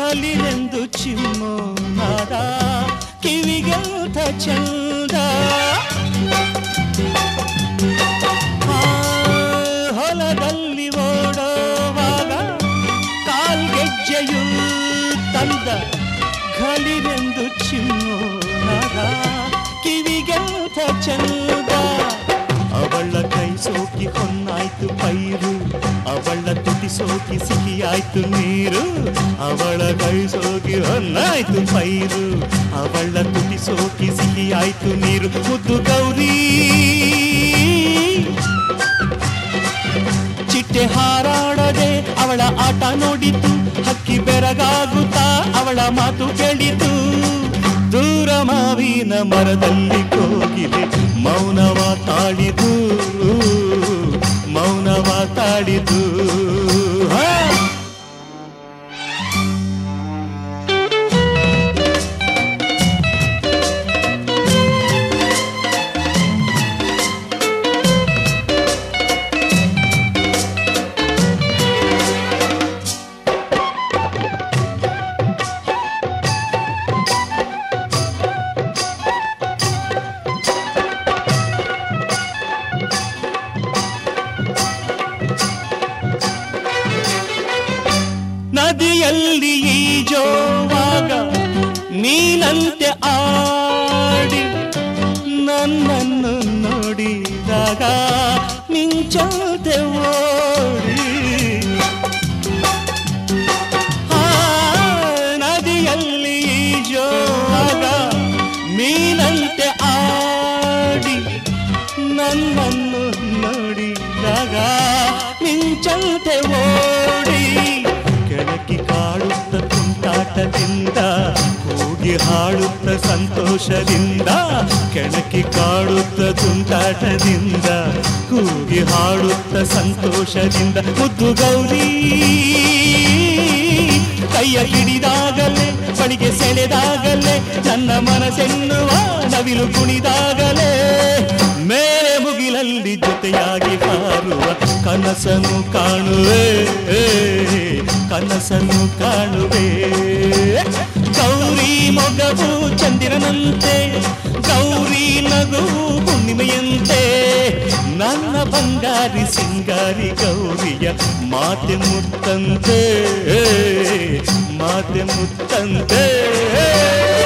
ಘಲಿರೆಂದು ಚಿಮ್ಮೋ ನಾದ ಕಿವಿಗೆಂತ ಚಂದ ಆ, ಹೊಲದಲ್ಲಿ ಓಡೋವಾಗ ಕಾಲ್ಗೆಜ್ಜೆಯು ತಂದ ಘಲಿರೆಂದು ಚಿಮ್ಮೋ ನಾದ ಕಿವಿಗೆಂತ ಚಂದ ಅವಳ ಕೈ ಸೋಕಿ ಹೊನ್ನಾಯ್ತು ಪೈರು ಅವಳ ತುಟಿ ಸೋಕಿ ಸಿಹಿಯಾಯ್ತು ನೀರು ಅವಳ ಕೈ ಸೋಕಿ ಹೊನ್ನಾಯ್ತು ಪೈರು ಅವಳ ತುಟಿ ಸೋಕಿ ಸಿಹಿಯಾಯ್ತು ನೀರು ಮುದ್ದು ಗೌರಿ ಚಿಟ್ಟೆ ಹಾರಾಡದೆ ಅವಳ ಆಟ ನೋಡಿತು ಹಕ್ಕಿ ಬೆರಗಾಗುತ್ತಾ ಅವಳ ಮಾತು ಕೇಳಿತು ದೂರ ಮಾವಿನ ಮರದಲ್ಲಿ ಕೋಗಿಲೆ ಮೌನವ ತಾಳಿದು ಮೌನವ ತಾಳಿದು ಹಾ ನದಿಯಲ್ಲಿ ಈಜೋವಾಗ ನೀನಂತೆ ಆಡಿ ನನ್ನನ್ನು ನೋಡಿದಾಗ ಮಿಂಚಂತೆ ಓಡಿ ಆ, ನದಿಯಲ್ಲಿ ಈಜೋವಾಗ ಮೀನಂತೆ ಆಡಿ ನನ್ನನ್ನು ನೋಡಿದಾಗ ಮಿಂಚಂತೆ ಓಡಿ ಕೆಳಕಿ ಕಾಡುತ್ತ ತುಂಟಾಟದಿಂದ ಕೂಗಿ ಹಾಡುತ್ತ ಸಂತೋಷದಿಂದ ಕೆಳಕಿ ಕಾಡುತ್ತ ತುಂಟಾಟದಿಂದ ಕೂಗಿ ಹಾಡುತ್ತ ಸಂತೋಷದಿಂದ ಮುದ್ದು ಗೌರಿ ಕೈಯ ಹಿಡಿದಾಗಲೇ ಬಳಿಗೆ ಸೆಳೆದಾಗಲೇ ನನ್ನ ಮನಸ್ಸೆನ್ನುವ ನವಿಲು ಕುಣಿದಾಗಲೇ ಮೇಲೆ ಮುಗಿಲಲ್ಲಿ ಜೊತೆಯಾಗಿ ಹಾರುವ ಕನಸನ್ನು ಕಾಣುವೆ ಕನಸನ್ನು ಕಾಣುವೆ ಗೌರಿ ಮೊಗವು ಚಂದಿರನಂತೆ ಗೌರಿ ನಗುವು ಹುಣ್ಣಿಮೆಯಂತೆ ನನ್ನ ಬಂಗಾರಿ ಸಿಂಗಾರಿ ಗೌರಿಯ ಮಾತೆ ಮುತ್ತಂತೆ ಮಾತೆ ಮುತ್ತಂತೆ